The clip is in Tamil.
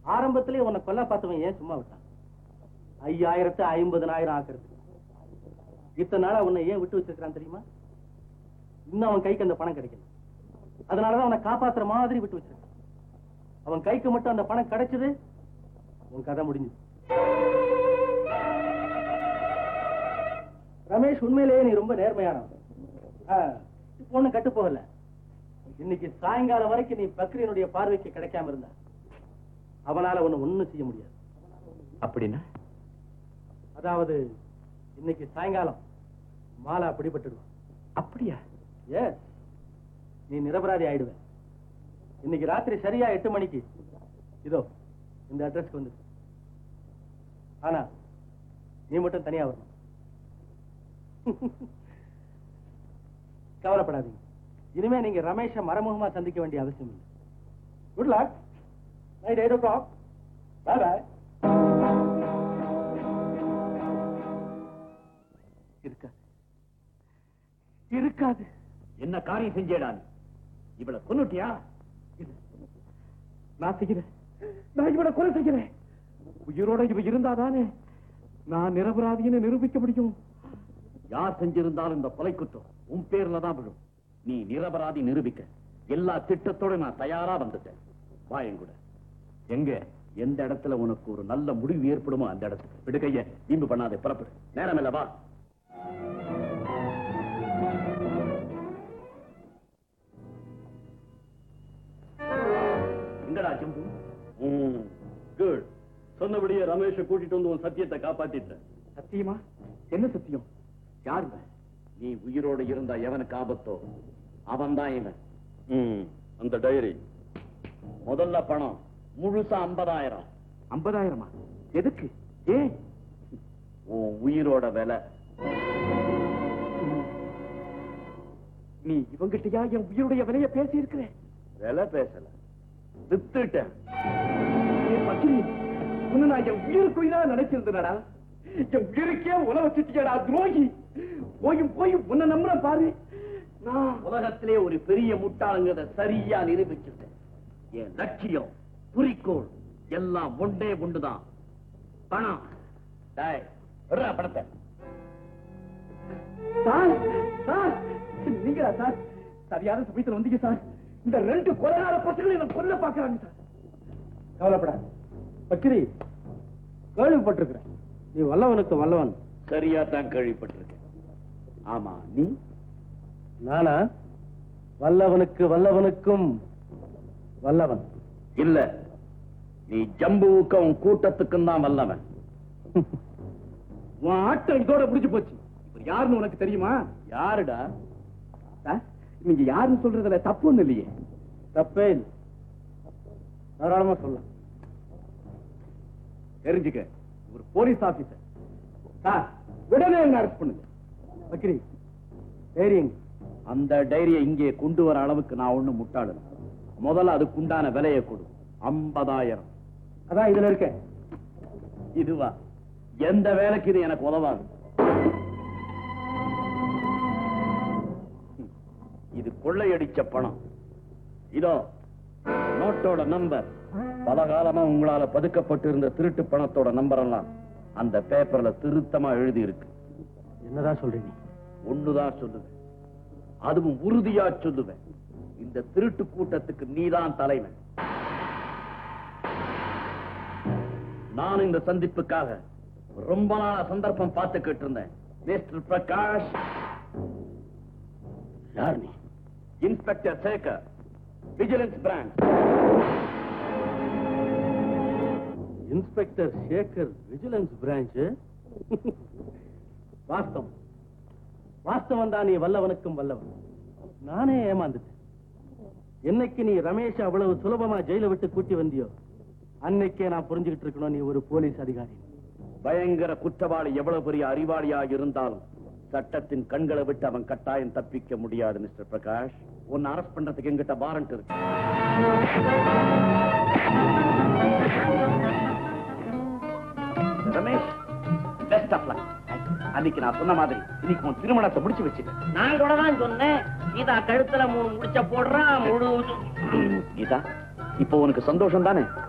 ஆரம்பத்திலே உன்னை கொல்ல பார்த்தவன் ஏன் சும்மா விட்டான் ஐயாயிரத்து ஐம்பதனாயிரம் ஆக்குறது இத்தனை நாளா உன்னை ஏன் விட்டு வச்சிருக்கான் தெரியுமா இன்னும் அவன் கைக்கு அந்த பணம் கிடைக்கல அதனாலதான் அவனை காப்பாத்துற மாதிரி விட்டு வச்சிருக்கான் அவன் கைக்கு மட்டும் அந்த பணம் கிடைச்சது உன் கதை முடிஞ்சது ரமேஷ் உண்மையிலேயே நீ ரொம்ப நேர்மையானவன் ஆ, இப்போ ஒண்ணும் கட்டு போகல இன்னைக்கு சாயங்காலம் வரைக்கும் நீ பக்ரீனுடைய பார்வைக்கு கிடைக்காம இருந்த அவனால ஒண்ணு ஒண்ணும் செய்ய முடியாது அப்படின்னா அதாவது இன்னைக்கு சாயங்காலம் மாலா பிடிபட்டுடுவான் அப்படியா எஸ் நீ நிரபராதி ஆயிடுவ இன்னைக்கு ராத்திரி சரியா எட்டு மணிக்கு இதோ இந்த அட்ரஸ்க்கு வந்து ஆனா நீ மட்டும் தனியா வரணும் கவலைப்படாதீங்க இனிமே நீங்க ரமேஷ மறைமுகமா சந்திக்க வேண்டிய அவசியம் இல்லை good luck night eight o'clock bye bye இருக்காது இருக்காது என்ன காரியம் செஞ்சேடா நீ இவளை கொன்னுட்டியா இல்ல. நான் செய்கிறேன் நான் இவளை கொலை செய்கிறேன் உயிரோட இவ இருந்தாதானே நான் நிரபராதின்னு நிரூபிக்க முடியும் யார் செஞ்சிருந்தாலும் இந்த கொலை குற்றம் உன் பேர்ல தான் விழும் நீ நிரபராதி நிரூபிக்க எல்லா திட்டத்தோட நான் தயாரா வந்துட்டேன் வாயங்கூட எங்க எந்த இடத்துல உனக்கு ஒரு நல்ல முடிவு ஏற்படுமோ அந்த இடத்துக்கு விடுகைய தீம்பு பண்ணாதே புறப்படு நேரம் இல்ல வா எங்கடா ஜம்பு குட் சொன்னபடியே ரமேஷை கூட்டிட்டு வந்து உன் சத்தியத்தை காப்பாத்திட்டேன் சத்தியமா என்ன சத்தியம் யார் இவன்? நீ உயிரோடு இருந்தா எவனுக்கு ஆபத்தோ அவன் தான் இவன் அந்த டைரி முதல்ல பணம் முழுசா ஐம்பதாயிரம் ஐம்பதாயிரமா எதுக்கு ஏன் உன் உயிரோட விலை நீ இவங்கிட்டயா என் உயிருடைய விலைய பேசி இருக்கிற விலை பேசல வித்துட்டேன் உன்னை நான் என் உயிருக்கு உயிரா நினைச்சிருந்தேனடா என் உயிருக்கே உல வச்சுட்டியடா துரோகி போயும் போய் உன்னை நம்புற பாரு நான் உலகத்திலே ஒரு பெரிய முட்டாளுங்கிறத சரியா நிரூபிச்சிட்டேன் என் லட்சியம் குறிக்கோள் எல்லாம் ஒன்றே ஒன்றுதான் பணம் டேய், விட்றா பணத்தை சார் சார் நீங்களா சார் சரியான சமயத்துல வந்தீங்க சார் இந்த ரெண்டு கொலைகார பசங்களை என்ன கொல்ல பாக்குறாங்க சார் கவலைப்படாத பக்கிரி கேள்விப்பட்டிருக்கிறேன் நீ வல்லவனுக்கு வல்லவன் சரியா தான் கேள்விப்பட்டிருக்கேன் ஆமா நீ நானா வல்லவனுக்கு வல்லவனுக்கும் வல்லவன் இல்ல நீ ஜம்புவுக்கும் உன் கூட்டத்துக்கும் தான் வல்லவன் உன் ஆட்டம் இதோட முடிஞ்சு போச்சு இப்ப யாருன்னு உனக்கு தெரியுமா யாருடா சார், நீங்க யாருன்னு சொல்றதுல தப்பு ஒண்ணு இல்லையே தப்பே இல்லை தாராளமா சொல்லலாம் தெரிஞ்சுக்க ஒரு போலீஸ் ஆபீசர் சார் உடனே என்ன அரெஸ்ட் பண்ணுங்க பக்கிரி தைரியம் அந்த டைரியை இங்கே கொண்டு வர அளவுக்கு நான் ஒண்ணு முட்டாளு முதல்ல அதுக்குண்டான விலையை கொடு ஐம்பதாயிரம் அதான் இதுல இருக்கேன் இதுவா எந்த வேலைக்கு இது எனக்கு உதவாது இது கொள்ளையடிச்ச பணம் இதோ நோட்டோட நம்பர் பல காலமா உங்களால பதுக்கப்பட்டு இருந்த திருட்டு பணத்தோட நம்பர் எல்லாம் அந்த பேப்பர்ல திருத்தமா எழுதி இருக்கு என்னதான் சொல்றீங்க ஒண்ணுதான் சொல்லுவேன் அதுவும் உறுதியா சொல்லுவேன் இந்த திருட்டு கூட்டத்துக்கு நீதான் தலைவன் நான் இந்த சந்திப்புக்காக ரொம்ப நாள சந்தர்ப்பம் பார்த்துக்கிட்டு இருந்தேன் மிஸ்டர் பிரகாஷ் யார் நீ inspector Sekar vigilance branch inspector Sekar vigilance branch வாஸ்தவம் வாஸ்தவம் தான் நீ வல்லவனுக்கும் வல்லவன் நானே ஏமாந்துட்டேன் என்னைக்கு நீ ரமேஷ் அவ்வளவு சுலபமா ஜெயில விட்டு கூட்டி வந்தியோ அன்னைக்கே நான் புரிஞ்சுக்கிட்டு இருக்கணும் நீ ஒரு போலீஸ் அதிகாரி பயங்கர குற்றவாளி எவ்வளவு பெரிய அறிவாளியாக இருந்தாலும் சட்டத்தின் கண்களை விட்டு அவன் கட்டாயம் தப்பிக்க முடியாது மிஸ்டர் பிரகாஷ் உன்னை அரெஸ்ட் பண்றதுக்கு எங்கிட்ட வாரண்ட் இருக்கு ரமேஷ் பெஸ்ட் ஆஃப் லக் அன்னைக்கு நான் சொன்ன மாதிரி இன்னைக்கு உன் திருமணத்தை முடிச்சு வச்சுட்டேன் நான் கூட தான் சொன்னேன் கீதா கழுத்துல மூணு முடிச்ச போடுறான் முழு கீதா இப்போ உனக்கு சந்தோஷம் தானே